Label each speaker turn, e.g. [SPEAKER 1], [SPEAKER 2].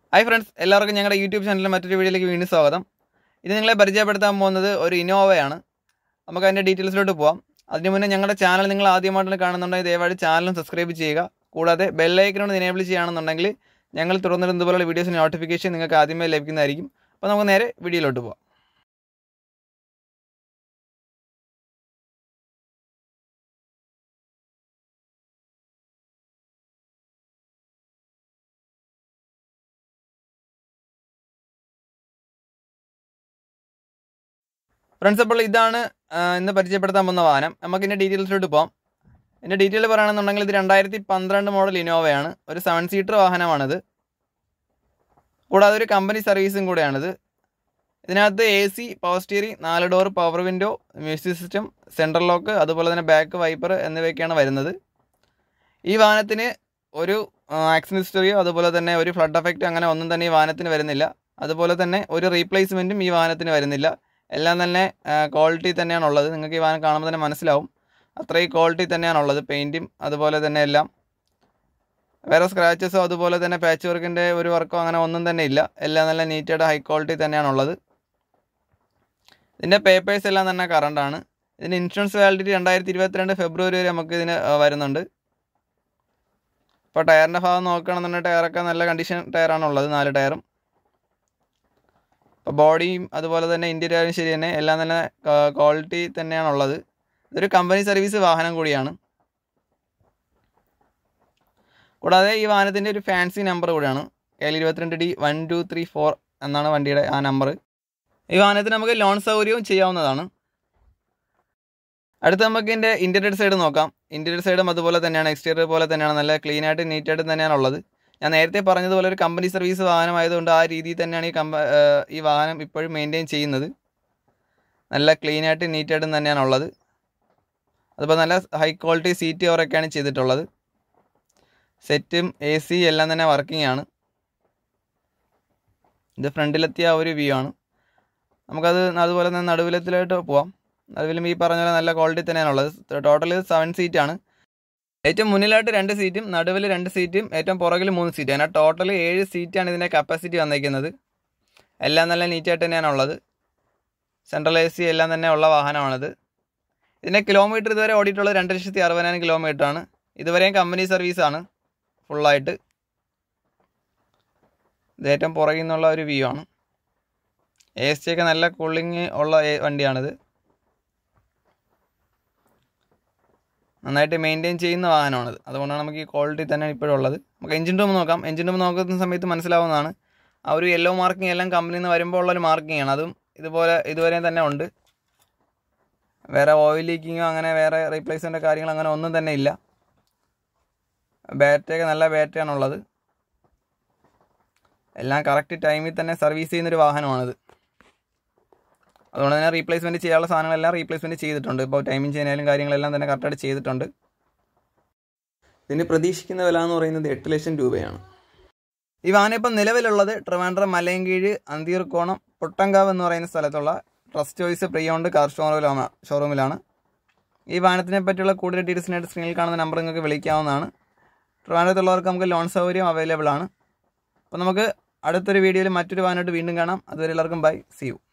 [SPEAKER 1] hi friends എല്ലാവർക്കും ഞങ്ങളുടെ YouTube ചാനലിലെ മറ്റൊരു വീഡിയോയിലേക്ക് വീണ്ടും സ്വാഗതം ഇത് നിങ്ങളെ പരിചയപ്പെടുത്താൻ പോകുന്നത് ഒരു ഇന്നോവയാണ് നമുക്ക് അതിൻ്റെ ഡീറ്റെയിൽസിലോട്ട് പോവാം അതിന് മുന്നേ ഞങ്ങളുടെ ചാനൽ നിങ്ങൾ ആദ്യമായിട്ടാണ് കാണുന്നുണ്ടെങ്കിൽ ദയവായി ചാനലും സബ്സ്ക്രൈബ് ചെയ്യുക കൂടാതെ ബെല്ലൈക്കനോട് എനേബിൾ ചെയ്യുകയാണെന്നുണ്ടെങ്കിൽ ഞങ്ങൾ തുടർന്നിട്ട് ഇതുപോലുള്ള വീഡിയോസിന് നോട്ടിഫിക്കേഷൻ നിങ്ങൾക്ക് ആദ്യമേ ലഭിക്കുന്നതായിരിക്കും അപ്പോൾ നമുക്ക് നേരെ വീഡിയോയിലോട്ട് പോവാം ഫ്രണ്ട്സ് അപ്പോൾ ഇതാണ് ആ, ഇന്ന് പരിചയപ്പെടുത്താൻ പോകുന്ന വാഹനം നമുക്ക് ഇതിൻ്റെ ഡീറ്റെയിൽസിലോട്ട് പോകാം ഇതിൻ്റെ ഡീറ്റെയിൽ പറയുകയാണെന്നുണ്ടെങ്കിൽ ഇത് രണ്ടായിരത്തി പന്ത്രണ്ട് മോഡൽ ഇനോവയാണ് ഒരു സെവൻ സീറ്റർ വാഹനമാണിത് കൂടാതെ ഒരു കമ്പനി സർവീസും കൂടെയാണിത് ഇതിനകത്ത് എ സി പവർ സ്റ്റിയറിംഗ് നാല് door power window music system central lock അതുപോലെ തന്നെ ബാക്ക് വൈപ്പർ എന്നിവയൊക്കെയാണ് വരുന്നത് ഈ വാഹനത്തിന് ഒരു ആക്സിഡൻറ്റ് ഹിസ്റ്ററിയോ അതുപോലെ തന്നെ ഒരു ഫ്ലഡ് എഫക്റ്റ് അങ്ങനെ ഒന്നും തന്നെ ഈ വാഹനത്തിന് വരുന്നില്ല അതുപോലെ തന്നെ ഒരു റീപ്ലേസ്മെൻറ്റും ഈ വാഹനത്തിന് വരുന്നില്ല എല്ലാം തന്നെ ക്വാളിറ്റി തന്നെയാണ് ഉള്ളത് നിങ്ങൾക്ക് ഈ വാഹനം കാണുമ്പോൾ തന്നെ മനസ്സിലാവും അത്രയും ക്വാളിറ്റി തന്നെയാണ് ഉള്ളത് പെയിൻറ്റും അതുപോലെ തന്നെ എല്ലാം വേറെ സ്ക്രാച്ചസോ അതുപോലെ തന്നെ പാച്ച് വർക്കിൻ്റെ ഒരു വർക്കോ അങ്ങനെ ഒന്നും തന്നെ ഇല്ല എല്ലാം നല്ല നീറ്റായിട്ട് ഹൈ ക്വാളിറ്റി തന്നെയാണ് ഉള്ളത് ഇതിൻ്റെ പേപ്പേഴ്സ് എല്ലാം തന്നെ കറണ്ടാണ് ഇതിൻ്റെ ഇൻഷുറൻസ് വാലിഡിറ്റി രണ്ടായിരത്തി ഇരുപത്തിരണ്ട് ഫെബ്രുവരി വരെ നമുക്ക് ഇതിന് ആ, വരുന്നുണ്ട് ഇപ്പോൾ ടയറിൻ്റെ ഭാഗം നോക്കുകയാണെന്നുണ്ടെങ്കിൽ ടയറൊക്കെ നല്ല കണ്ടീഷൻ ടയറാണ് ഉള്ളത് നാല് ടയറും ഇപ്പോൾ ബോഡിയും അതുപോലെ തന്നെ ഇൻറ്റീരിയറും ശരി തന്നെ എല്ലാം തന്നെ ക്വാളിറ്റി തന്നെയാണ് ഉള്ളത് ഇതൊരു കമ്പനി സർവീസ് വാഹനം കൂടിയാണ് കൂടാതെ ഈ വാഹനത്തിൻ്റെ ഒരു ഫാൻസി നമ്പർ കൂടിയാണ് കെ എൽ ഇരുപത്തിരണ്ട് D one two three four എന്നാണ് വണ്ടിയുടെ ആ നമ്പർ ഈ വാഹനത്തിന് നമുക്ക് ലോൺ സൗകര്യവും ചെയ്യാവുന്നതാണ് അടുത്ത് നമുക്ക് ഇതിൻ്റെ ഇൻറ്റീരിയർ സൈഡ് നോക്കാം ഇൻറ്റീരിയർ സൈഡും അതുപോലെ തന്നെയാണ് എക്സ്റ്റീരിയർ പോലെ തന്നെയാണ് നല്ല ക്ലീൻ ആയിട്ട് നീറ്റായിട്ട് തന്നെയാണ് ഉള്ളത് ഞാൻ നേരത്തെ പറഞ്ഞതുപോലെ ഒരു കമ്പനി സർവീസ് വാഹനമായതുകൊണ്ട് ആ രീതിയിൽ തന്നെയാണ് ഈ കമ്പ ഏഹ് ഈ വാഹനം ഇപ്പോഴും മെയിൻറ്റെയിൻ ചെയ്യുന്നത് നല്ല ക്ലീൻ ആയിട്ട് നീറ്റായിട്ടും തന്നെയാണ് ഉള്ളത് അതുപോലെ നല്ല ഹൈ ക്വാളിറ്റി സീറ്റ് കവറൊക്കെയാണ് ചെയ്തിട്ടുള്ളത് സെറ്റും എ സി എല്ലാം തന്നെ വർക്കിംഗ് ആണ് ഇത് ഫ്രണ്ടിലെത്തിയ ആ ഒരു വ്യൂ ആണ് നമുക്കത് അതുപോലെ തന്നെ നടുവിലത്തിലോട്ട് പോവാം നടുവിലും ഈ പറഞ്ഞ പോലെ നല്ല ക്വാളിറ്റി തന്നെയാണ് ഉള്ളത് ടോട്ടൽ സെവൻ സീറ്റാണ് ഏറ്റവും മുന്നിലായിട്ട് രണ്ട് സീറ്റും നടുവിൽ രണ്ട് സീറ്റും ഏറ്റവും പുറകിൽ മൂന്ന് സീറ്റ് അങ്ങനെ ടോട്ടൽ ഏഴ് സീറ്റാണ് ഇതിൻ്റെ കപ്പാസിറ്റി വന്നിരിക്കുന്നത് എല്ലാം നല്ല നീറ്റായിട്ട് തന്നെയാണ് ഉള്ളത് സെൻട്രൽ എ സി എല്ലാം തന്നെ ഉള്ള വാഹനമാണിത് ഇതിൻ്റെ കിലോമീറ്റർ ഇതുവരെ ഓടിയിട്ടുള്ളത് രണ്ട് ലക്ഷത്തി അറുപതിനായിരം കിലോമീറ്റർ ആണ് ഇതുവരെയും കമ്പനി സർവീസാണ് ഫുള്ളായിട്ട് ഇത് ഏറ്റവും പുറകിൽ നിന്നുള്ള ഒരു വ്യൂ ആണ് എ എസ് ടി ഒക്കെ നല്ല കൂളിംഗ് ഉള്ള എ- വണ്ടിയാണിത് നന്നായിട്ട് മെയിൻറ്റെയിൻ ചെയ്യുന്ന വാഹനമാണിത് അതുകൊണ്ടാണ് നമുക്ക് ഈ ക്വാളിറ്റി തന്നെ ഇപ്പോഴും ഉള്ളത് നമുക്ക് എഞ്ചിൻ റൂം നോക്കാം എഞ്ചിൻ റൂം നോക്കുന്ന സമയത്ത് മനസ്സിലാവുന്നതാണ് ആ ഒരു യെല്ലോ മാർക്കിംഗ് എല്ലാം കമ്പനിയിൽ നിന്ന് വരുമ്പോൾ ഉള്ളൊരു മാർക്കിംഗ് ആണ് അതും ഇതുപോലെ ഇതുവരെയും തന്നെ ഉണ്ട് വേറെ ഓയിൽ ലീക്കിങ്ങോ അങ്ങനെ വേറെ റീപ്ലേസ്മെൻ്റ് കാര്യങ്ങൾ അങ്ങനെ ഒന്നും തന്നെ ഇല്ല ബാറ്ററിയൊക്കെ നല്ല ബാറ്ററിയാണുള്ളത് എല്ലാം കറക്റ്റ് ടൈമിൽ തന്നെ സർവീസ് ചെയ്യുന്നൊരു വാഹനമാണിത് അതുകൊണ്ട് തന്നെ റീപ്ലേസ്മെൻറ്റ് ചെയ്യാനുള്ള സാധനങ്ങളെല്ലാം റീപ്ലേസ്മെൻറ്റ് ചെയ്തിട്ടുണ്ട് ഇപ്പോൾ ടൈമിംഗ് ചെയ്യാനും കാര്യങ്ങളെല്ലാം തന്നെ കറക്റ്റായിട്ട് ചെയ്തിട്ടുണ്ട് ഇതിന് പ്രതീക്ഷിക്കുന്ന വില എന്ന് പറയുന്നത് എട്ട് ലക്ഷം രൂപയാണ് ഈ വാഹനം ഇപ്പം നിലവിലുള്ളത് ട്രിവാൻഡ്രം മലയൻകീഴ് അന്തീർക്കോണം പൊട്ടങ്കാവ് എന്ന് പറയുന്ന സ്ഥലത്തുള്ള ട്രസ്റ്റ് ചോയ്സ് പ്രിയോണ്ട് കാർ ഷോറൂമിലാണ് ഷോറൂമിലാണ് ഈ വാഹനത്തിനെ പറ്റിയുള്ള കൂടുതൽ ഡീറ്റെയിൽസിനായിട്ട് സ്ക്രീനിൽ കാണുന്ന നമ്പർ നിങ്ങൾക്ക് വിളിക്കാവുന്നതാണ് ട്രിവാൻഡ്രത്തുള്ളവർക്ക് നമുക്ക് ലോൺ സൗകര്യം അവൈലബിൾ ആണ് അപ്പോൾ നമുക്ക് അടുത്തൊരു വീഡിയോയിൽ മറ്റൊരു വാഹനമായിട്ട് വീണ്ടും കാണാം അതുവരെ എല്ലാവർക്കും ബൈ സി യു